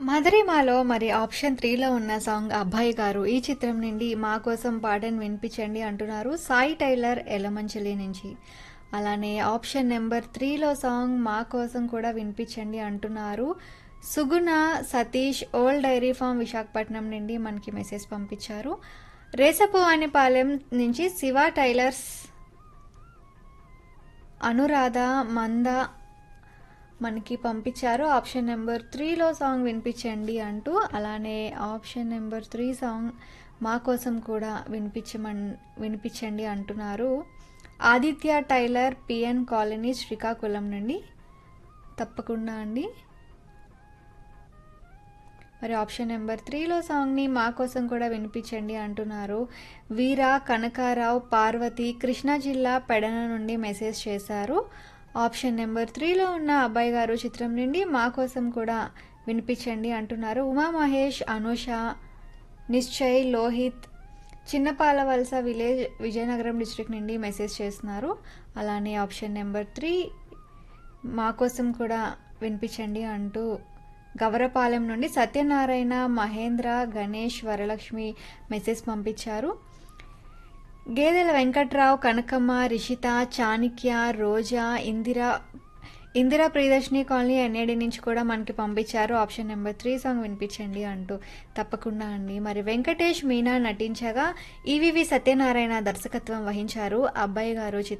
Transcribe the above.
మధురిమాలో మరి ఆప్షన్ త్రీలో ఉన్న సాంగ్ అబ్బాయి గారు ఈ చిత్రం నుండి మా కోసం పాటను వినిపించండి అంటున్నారు సాయి టైలర్ ఎలమంచలి నుంచి అలానే ఆప్షన్ నెంబర్ త్రీలో సాంగ్ మా కోసం కూడా వినిపించండి అంటున్నారు Suguna Satish old dairy farm Visakhapatnam నుండి మనకి మెసేజ్ పంపించారు రేసపువానిపాలెం నుంచి శివ టైలర్స్ అనురాధ మంద మనకి పంపించారు ఆప్షన్ నెంబర్ త్రీలో సాంగ్ వినిపించండి అంటూ అలానే ఆప్షన్ నెంబర్ త్రీ సాంగ్ మా కోసం కూడా వినిపించమన్ వినిపించండి అంటున్నారు Aditya tailor P N colony Srikakulam నుండి తప్పకుండా అండి మరి ఆప్షన్ నెంబర్ త్రీలో సాంగ్ని మా కోసం కూడా వినిపించండి అంటున్నారు వీర కనకారావు పార్వతి కృష్ణా జిల్లా పెడన నుండి మెసేజ్ చేశారు ఆప్షన్ నెంబర్ త్రీలో ఉన్న అబ్బాయి గారు చిత్రం నుండి మా కోసం కూడా వినిపించండి అంటున్నారు ఉమా మహేష్ అనుష నిశ్చయ్ లోహిత్ చిన్నపాలవలస విలేజ్ విజయనగరం డిస్ట్రిక్ట్ నుండి మెసేజ్ చేస్తున్నారు అలానే ఆప్షన్ నెంబర్ త్రీ మా కోసం కూడా వినిపించండి అంటూ గవరపాలెం నుండి సత్యనారాయణ మహేంద్ర గణేష్ వరలక్ష్మి మెసేజ్ పంపించారు గేదెల వెంకట్రావు కనకమ్మ రిషిత చాణిక్య రోజా ఇందిరా ఇందిరా ప్రియదర్శిని కాలనీ ఎన్ఏడి నుంచి కూడా మనకి పంపించారు ఆప్షన్ నెంబర్ త్రీ సాంగ్ వినిపించండి అంటూ తప్పకుండా అండి మరి వెంకటేష్ మీనా నటించగా ఈవివి సత్యనారాయణ దర్శకత్వం వహించారు అబ్బాయి గారు చిత్రం